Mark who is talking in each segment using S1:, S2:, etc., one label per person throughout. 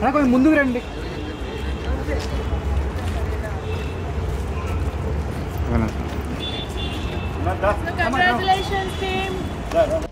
S1: అలా కొంచెం ముందుకు రండి
S2: So congratulations team.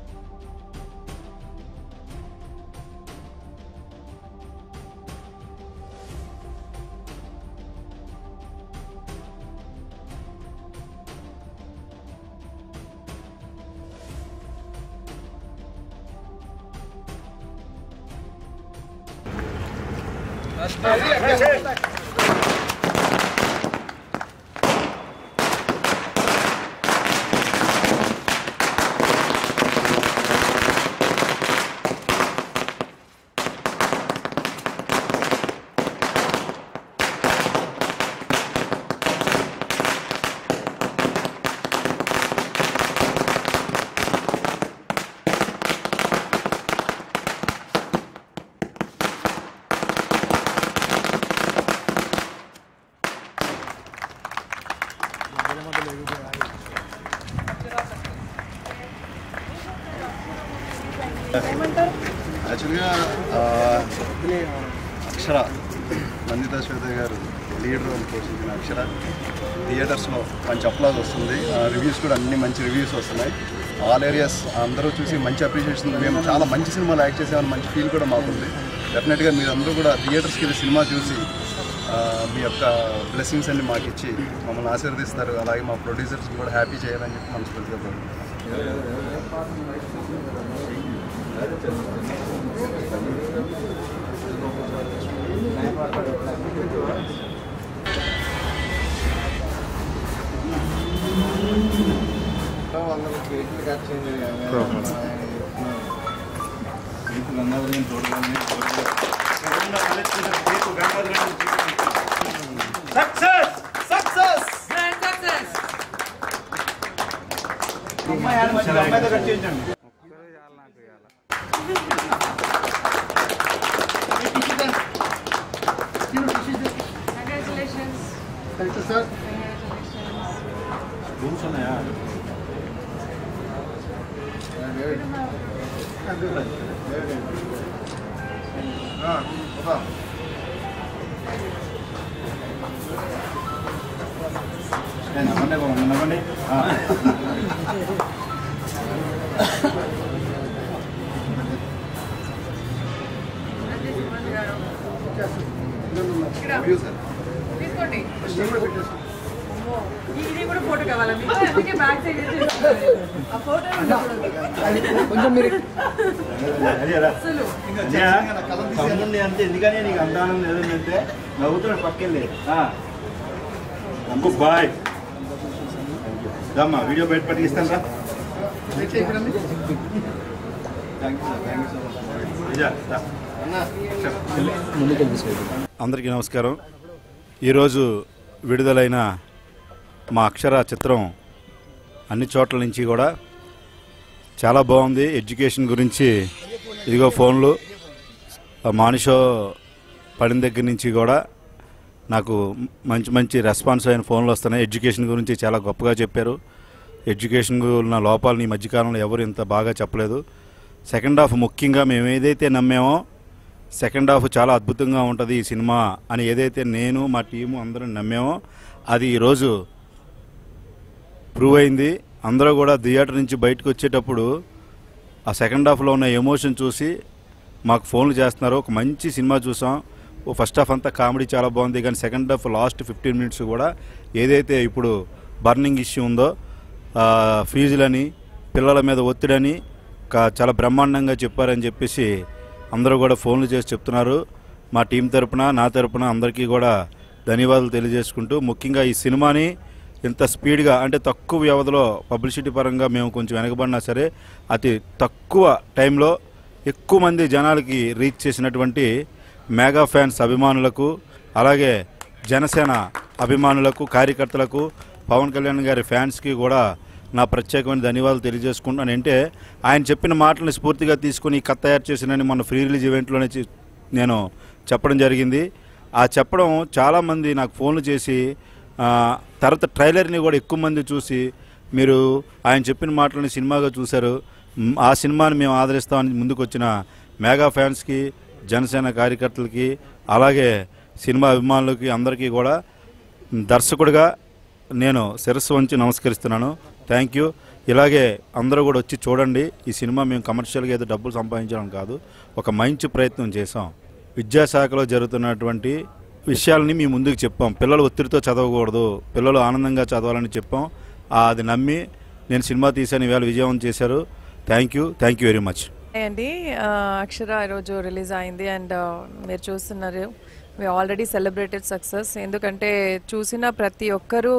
S3: యాక్చువల్గా ఆ, అక్షర నందిత శ్వేత గారు లీడ్ రోల్ పోషించిన అక్షర థియేటర్స్లో మంచి అప్లాజ్ వస్తుంది రివ్యూస్ కూడా అన్ని మంచి రివ్యూస్ వస్తున్నాయి ఆల్ ఏరియాస్ అందరూ చూసి మంచి అప్రిషియేషన్ మేము చాలా మంచి సినిమాలు యాక్ట్ చేసామని మంచి ఫీల్ కూడా మాకుంది డెఫినెట్గా మీరందరూ కూడా థియేటర్స్కి వెళ్ళి సినిమా చూసి ఆ, మీ యొక్క బ్లెస్సింగ్స్ అన్ని మాకు ఇచ్చి మమ్మల్ని ఆశీర్వదిస్తారు అలాగే మా ప్రొడ్యూసర్స్ కూడా హ్యాపీ చేయాలని చెప్పి మనస్ఫూర్తిగా కోరుకుంటున్నాం
S2: Congratulations.
S3: Reviews, sir.
S2: తీసుకోండి అమ్మో, ఇది కూడా ఫోటో కావాలా మీకు అందుకే బ్యాక్ సైడ్ ఆ ఫోటో
S1: కొంచెం మీరు
S2: అసలు
S4: తమ్ముడిని అంతే ఎందుకని నీకు అంత ఆనందం ఏదంటే నవ్వుతున్నాడు పక్కెళ్ళి అంకు బాయ్ దమ్మా వీడియో బయట పట్టిస్తాను రా విజయ్, రా. అందరికీ నమస్కారం ఈరోజు విడుదలైన మా అక్షర చిత్రం అన్ని చోట్ల నుంచి కూడా చాలా బాగుంది ఎడ్యుకేషన్ గురించి ఇదిగో ఫోన్లు ఆ మానిషో పడిన దగ్గర నుంచి కూడా నాకు మంచి మంచి రెస్పాన్స్ అయిన ఫోన్లు వస్తున్నాయి ఎడ్యుకేషన్ గురించి చాలా గొప్పగా చెప్పారు ఎడ్యుకేషన్ ఉన్న లోపాలను ఈ మధ్యకాలంలో ఎవరు ఇంత బాగా చెప్పలేదు సెకండ్ హాఫ్ ముఖ్యంగా మేము ఏదైతే నమ్మామో సెకండ్ హాఫ్ చాలా అద్భుతంగా ఉంటుంది ఈ సినిమా అని ఏదైతే నేను మా టీము అందరం నమ్మామో అది ఈరోజు ప్రూవ్ అయింది అందరూ కూడా థియేటర్ నుంచి బయటకు వచ్చేటప్పుడు ఆ సెకండ్ హాఫ్లో ఉన్న ఎమోషన్ చూసి మాకు ఫోన్లు చేస్తున్నారు ఒక మంచి సినిమా చూసాం ఓ ఫస్ట్ హాఫ్ అంతా కామెడీ చాలా బాగుంది కానీ second half last fifteen minutes కూడా ఏదైతే ఇప్పుడు బర్నింగ్ ఇష్యూ ఉందో ఆ, ఫీజులని పిల్లల మీద ఒత్తిడని కా- చాలా బ్రహ్మాండంగా చెప్పారని చెప్పేసి అందరూ కూడా ఫోన్లు చేసి చెప్తున్నారు మా టీం తరపున నా తరపున అందరికీ కూడా ధన్యవాదాలు తెలియజేసుకుంటూ ముఖ్యంగా ఈ సినిమాని ఇంత స్పీడ్గా అంటే తక్కువ వ్యవధిలో పబ్లిసిటీ పరంగా మేము కొంచెం వెనకబడినా సరే అతి తక్కువ టైంలో ఎక్కువ మంది జనాలకి రీచ్ చేసినటువంటి మెగా ఫ్యాన్స్ అభిమానులకు అలాగే జనసేన అభిమానులకు కార్యకర్తలకు పవన్ కళ్యాణ్ గారి ఫ్యాన్స్కి కూడా నా ప్రత్యేకమైన ధన్యవాదాలు తెలియజేసుకుంటున్నాను అంటే ఆయన చెప్పిన మాటలను స్ఫూర్తిగా తీసుకుని ఈ కథ తయారు చేసినని మన ఫ్రీ రిలీజ్ ఈవెంట్లోనే చి- నేను చెప్పడం జరిగింది ఆ చెప్పడం చాలామంది నాకు ఫోన్లు చేసి ఆ, తర్వాత ట్రైలర్ని కూడా ఎక్కువ మంది చూసి మీరు ఆయన చెప్పిన మాటలని సినిమాగా చూశారు మ్, ఆ సినిమాని మేము ఆదరిస్తామని ముందుకు వచ్చిన మెగా ఫ్యాన్స్కి జనసేన కార్యకర్తలకి అలాగే సినిమా అభిమానులకి అందరికీ కూడా దర్శకుడిగా నేను శిరస్సు వంచి నమస్కరిస్తున్నాను థ్యాంక్ యూ ఇలాగే అందరూ కూడా వచ్చి చూడండి ఈ సినిమా మేము కమర్షియల్గా ఏదో డబ్బులు సంపాదించడం కాదు ఒక మంచి ప్రయత్నం చేసాం విద్యాశాఖలో జరుగుతున్నటువంటి విషయాలని మీ ముందుకు చెప్పాం పిల్లలు ఒత్తిడితో చదవకూడదు పిల్లలు ఆనందంగా చదవాలని చెప్పాం ఆ, అది నమ్మి నేను సినిమా తీశాను ఈవేళ విజయవంతం చేశారు thank you thank you very much
S2: అండి ఆ, అక్షర ఈరోజు రిలీజ్ అయింది అండ్ మీరు చూస్తున్నారు వి ఆల్రెడీ సెలబ్రేటెడ్ సక్సెస్ ఎందుకంటే చూసిన ప్రతి ఒక్కరూ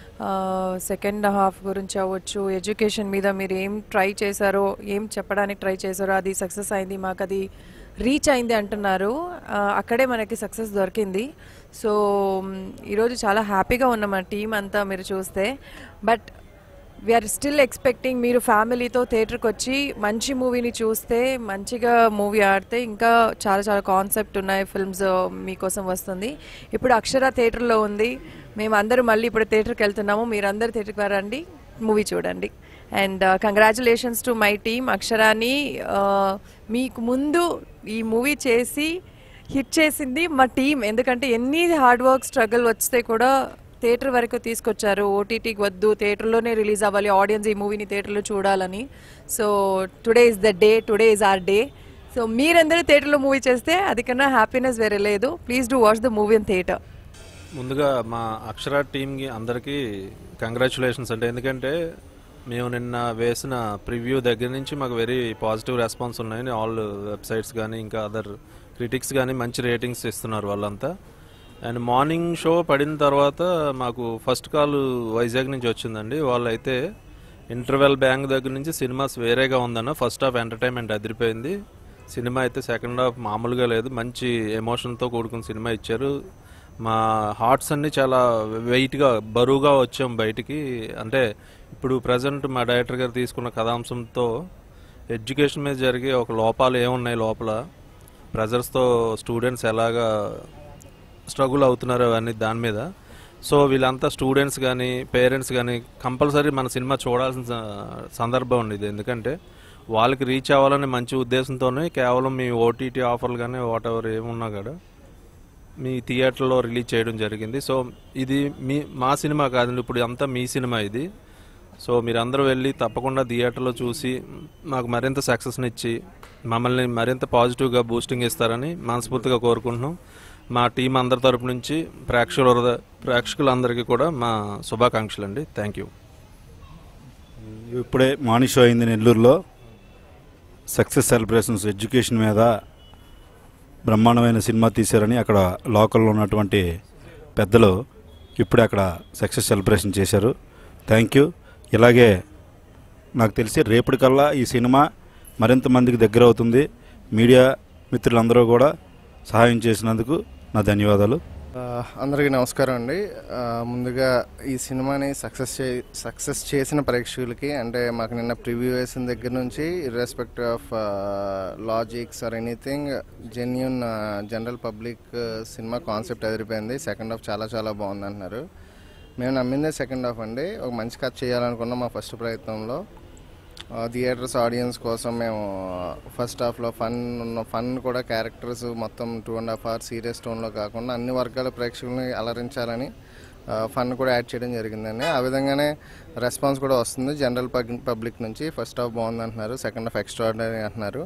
S2: సెకండ్ హాఫ్ గురించి అవ్వచ్చు ఎడ్యుకేషన్ మీద మీరు ఏం ట్రై చేశారో ఏం చెప్పడానికి ట్రై చేశారో అది సక్సెస్ అయింది మాకు అది రీచ్ అయింది అంటున్నారు ఆ, అక్కడే మనకి సక్సెస్ దొరికింది సో మ్, ఈరోజు చాలా హ్యాపీగా ఉన్నాం మా టీం అంతా మీరు చూస్తే బట్ వీఆర్ స్టిల్ ఎక్స్పెక్టింగ్ మీరు ఫ్యామిలీతో థియేటర్కి వచ్చి మంచి మూవీని చూస్తే మంచిగా మూవీ ఆడితే ఇంకా చాలా చాలా కాన్సెప్ట్ ఉన్నాయి ఫిల్మ్స్ మీకోసం వస్తుంది ఇప్పుడు అక్షర థియేటర్లో ఉంది మేము అందరూ మళ్ళీ ఇప్పుడు థియేటర్కి వెళ్తున్నాము మీరందరూ థియేటర్కి రండి మూవీ చూడండి and congratulations to my team అక్షరాని uh, మీకు ముందు ఈ మూవీ చేసి హిట్ చేసింది మా టీం ఎందుకంటే ఎన్ని హార్డ్ వర్క్ స్ట్రగుల్ వస్తే కూడా థియేటర్ వరకు తీసుకొచ్చారు ఓటీటీకి వద్దు థియేటర్లోనే రిలీజ్ అవ్వాలి ఆడియన్స్ ఈ మూవీని థియేటర్లో చూడాలని so today is the day today is our day so మీరందరూ థియేటర్లో మూవీ చేస్తే అది కన్నా హ్యాపీనెస్ వేరే లేదు please do watch the movie in theatre
S5: ముందుగా మా అక్షర టీంకి అందరికీ కంగ్రాచులేషన్స్ అంటే ఎందుకంటే మేము నిన్న వేసిన ప్రివ్యూ దగ్గర నుంచి మాకు వెరీ పాజిటివ్ రెస్పాన్స్ ఉన్నాయి ఆల్ వెబ్సైట్స్ కానీ ఇంకా అదర్ క్రిటిక్స్ కానీ మంచి రేటింగ్స్ ఇస్తున్నారు వాళ్ళంతా అండ్ మార్నింగ్ షో పడిన తర్వాత మాకు ఫస్ట్ కాల్ వైజాగ్ నుంచి వచ్చిందండి వాళ్ళైతే ఇంటర్వెల్ బ్యాంక్ దగ్గర నుంచి సినిమాస్ వేరేగా ఉందన్న ఫస్ట్ హాఫ్ ఎంటర్టైన్మెంట్ అదిరిపోయింది సినిమా అయితే సెకండ్ హాఫ్ మామూలుగా లేదు మంచి ఎమోషన్తో కూడుకున్న సినిమా ఇచ్చారు మా హార్ట్స్ అన్ని చాలా వెయిట్గా బరువుగా వచ్చాం బయటికి అంటే ఇప్పుడు ప్రజెంట్ మా డైరెక్టర్ గారు తీసుకున్న కథాంశంతో ఎడ్యుకేషన్ మీద జరిగే ఒక లోపాలు ఏమున్నాయి లోపల ప్రెజర్స్తో స్టూడెంట్స్ ఎలాగా స్ట్రగుల్ అవుతున్నారు అవన్నీ దాని మీద సో వీళ్ళంతా స్టూడెంట్స్ కానీ పేరెంట్స్ కానీ కంపల్సరీ మన సినిమా చూడాల్సిన స- సందర్భం ఉంది ఇది ఎందుకంటే వాళ్ళకి రీచ్ అవ్వాలనే మంచి ఉద్దేశంతోనే కేవలం మీ ఓటీటీ ఆఫర్లు కానీ వాట్ ఎవర్ ఏమున్నా కూడా మీ థియేటర్లో రిలీజ్ చేయడం జరిగింది సో ఇది మీ మా సినిమా కాదండి ఇప్పుడు అంతా మీ సినిమా ఇది సో మీరందరూ వెళ్ళి తప్పకుండా థియేటర్లో చూసి మాకు మరింత సక్సెస్నిచ్చి మమ్మల్ని మరింత పాజిటివ్గా బూస్టింగ్ ఇస్తారని మనస్ఫూర్తిగా కోరుకుంటున్నాం మా టీం అందరి తరపు నుంచి ప్రేక్షకుల హృదయ- ప్రేక్షకులందరికీ కూడా మా శుభాకాంక్షలు అండి థ్యాంక్ యూ
S4: ఇప్పుడే మార్నింగ్ షో అయింది నెల్లూరులో సక్సెస్ సెలబ్రేషన్స్ ఎడ్యుకేషన్ మీద బ్రహ్మాండమైన సినిమా తీశారని అక్కడ లోకల్లో ఉన్నటువంటి పెద్దలు ఇప్పుడే అక్కడ సక్సెస్ సెలబ్రేషన్ చేశారు థ్యాంక్ యూ ఇలాగే నాకు తెలిసి రేపటికల్లా ఈ సినిమా మరింత మందికి దగ్గర అవుతుంది మీడియా మిత్రులందరూ కూడా సహాయం చేసినందుకు నా ధన్యవాదాలు
S6: ఆ, అందరికీ నమస్కారం అండి ఆ, ముందుగా ఈ సినిమాని సక్సెస్ చే సక్సెస్ చేసిన ప్రేక్షకులకి అంటే మాకు నిన్న ప్రివ్యూ వేసిన దగ్గర నుంచి irrespective of logics or anything genuine general public cinema concept ఎదిరిపోయింది సెకండ్ హాఫ్ చాలా చాలా బాగుంది అంటున్నారు మేము నమ్మిందే సెకండ్ హాఫ్ అండి ఒక మంచి కథ చేయాలనుకున్నాం మా ఫస్ట్ ప్రయత్నంలో థియేటర్స్ ఆడియన్స్ కోసం మేము ఫస్ట్ హాఫ్లో ఫన్ ఉన్న ఫన్ కూడా క్యారెక్టర్స్ మొత్తం two and half hour serious టోన్లో కాకుండా అన్ని వర్గాల ప్రేక్షకుల్ని అలరించాలని ఫన్ కూడా యాడ్ చేయడం జరిగిందండి ఆ విధంగానే రెస్పాన్స్ కూడా వస్తుంది జనరల్ పబ్లిక్ నుంచి ఫస్ట్ హాఫ్ బాగుంది అంటున్నారు సెకండ్ హాఫ్ ఎక్స్ట్రాడినరీ అంటున్నారు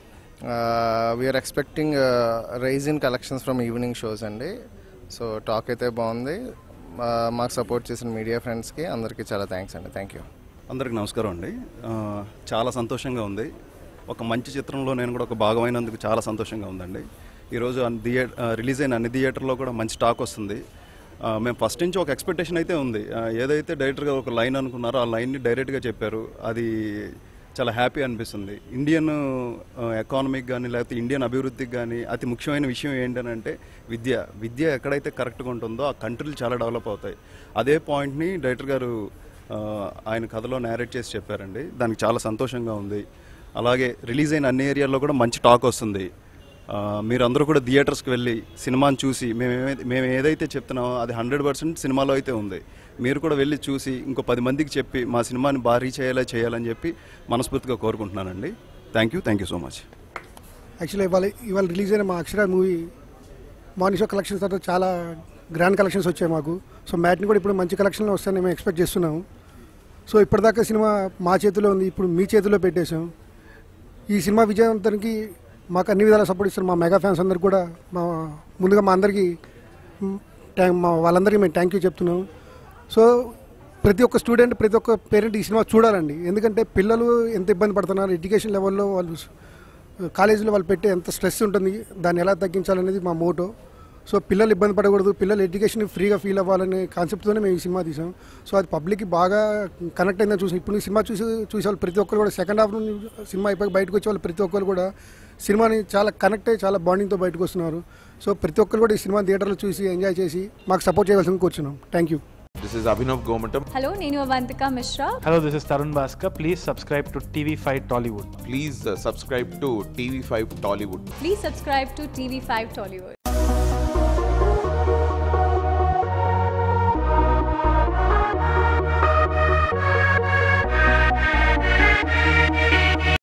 S6: we're expecting rise in collections from evening shows అండి సో టాక్ అయితే బాగుంది ఆ, మాకు సపోర్ట్ చేసిన మీడియా ఫ్రెండ్స్కి అందరికీ చాలా థ్యాంక్స్ అండి థ్యాంక్ యూ
S3: అందరికి నమస్కారం అండి ఆ, చాలా సంతోషంగా ఉంది ఒక మంచి చిత్రంలో నేను కూడా ఒక భాగమైనందుకు చాలా సంతోషంగా ఉందండి ఈరోజు అన్ని థియే ఆ, రిలీజ్ అయిన అన్ని థియేటర్లో కూడా మంచి టాక్ వస్తుంది ఆ, మేము ఫస్ట్ నుంచి ఒక ఎక్స్పెక్టేషన్ అయితే ఉంది ఆ, ఏదైతే డైరెక్టర్గా ఒక లైన్ అనుకున్నారో ఆ లైన్ని డైరెక్ట్గా చెప్పారు అది చాలా హ్యాపీ అనిపిస్తుంది ఇండియన్ ఎకానమీకి కానీ లేకపోతే ఇండియన్ అభివృద్ధికి కానీ అతి ముఖ్యమైన విషయం ఏంటంటే విద్య విద్య ఎక్కడైతే కరెక్ట్గా ఉంటుందో ఆ కంట్రీలు చాలా డెవలప్ అవుతాయి అదే పాయింట్ని డైరెక్టర్ గారు ఆ, ఆయన కథలో నేరేట్ చేసి చెప్పారండి దానికి చాలా సంతోషంగా ఉంది అలాగే రిలీజ్ అయిన అన్ని ఏరియాల్లో కూడా మంచి టాక్ వస్తుంది ఆ, మీరందరూ కూడా థియేటర్స్కి వెళ్ళి సినిమాని చూసి మేము ఏమైతే మేము ఏదైతే చెప్తున్నామో అది హండ్రెడ్ పర్సెంట్ సినిమాలో అయితే ఉంది మీరు కూడా వెళ్ళి చూసి ఇంకో పది మందికి చెప్పి మా సినిమాని భారీ చేయాలా చేయాలని చెప్పి మనస్ఫూర్తిగా కోరుకుంటున్నానండి thank you thank you so much
S7: actually ఇవాళ ఇవాళ రిలీజ్ అయిన మా Akshara movie morning show collections తర్వాత చాలా గ్రాండ్ కలెక్షన్స్ వచ్చాయి మాకు సో మ్యాట్ని కూడా ఇప్పుడు మంచి కలెక్షన్లో వస్తాయని మేము ఎక్స్పెక్ట్ చేస్తున్నాము సో ఇప్పటిదాకా సినిమా మా చేతిలో ఉంది ఇప్పుడు మీ చేతిలో పెట్టేశాం ఈ సినిమా విజయవంతానికి మాకు అన్ని విధాలా సపోర్ట్ ఇస్తారు మా మెగా ఫ్యాన్స్ అందరు కూడా మా ముందుగా మా అందరికీ మ్, ట్యాంక్ మా వాళ్ళందరికీ మేము థ్యాంక్ యూ చెప్తున్నాం సో ప్రతి ఒక్క స్టూడెంట్ ప్రతి ఒక్క పేరెంట్ ఈ సినిమా చూడాలండి ఎందుకంటే పిల్లలు ఎంత ఇబ్బంది పడుతున్నారు ఎడ్యుకేషన్ లెవెల్లో వాళ్ళు కాలేజీలో వాళ్ళు పెట్టే ఎంత స్ట్రెస్ ఉంటుంది దాన్ని ఎలా తగ్గించాలనేది మా మోటో సో పిల్లలు ఇబ్బంది పడకూడదు పిల్లలు ఎడ్యుకేషన్ ఫ్రీగా ఫీల్ అవ్వాలనే కాన్సెప్ట్తోనే మేము ఈ సినిమా తీసాం సో అది పబ్లిక్కి బాగా కనెక్ట్ అయిందని చూసి ఇప్పుడు ఈ సినిమా చూసి చూసే వాళ్ళు ప్రతి ఒక్కరు కూడా సెకండ్ హాఫ్ నుండి సినిమా అయిపోయి బయటకు వచ్చే వాళ్ళు ప్రతి ఒక్కరు కూడా సినిమాని చాలా కనెక్ట్ అయ్యి చాలా బాండింగ్తో బయటకు వస్తున్నారు సో ప్రతి ఒక్కరు కూడా ఈ సినిమా థియేటర్లో చూసి ఎంజాయ్ చేసి మాకు సపోర్ట్ చేయవలసింది కూర్చున్నాం thank you
S8: This is Abhinav Gomatam.
S9: Hello, నేను Avantika Mishra
S10: Hello, this is Tarun Bhaskar. Please subscribe to TV5 Tollywood.
S8: Please uh, subscribe to TV5 Tollywood.
S9: Please subscribe to TV five Tollywood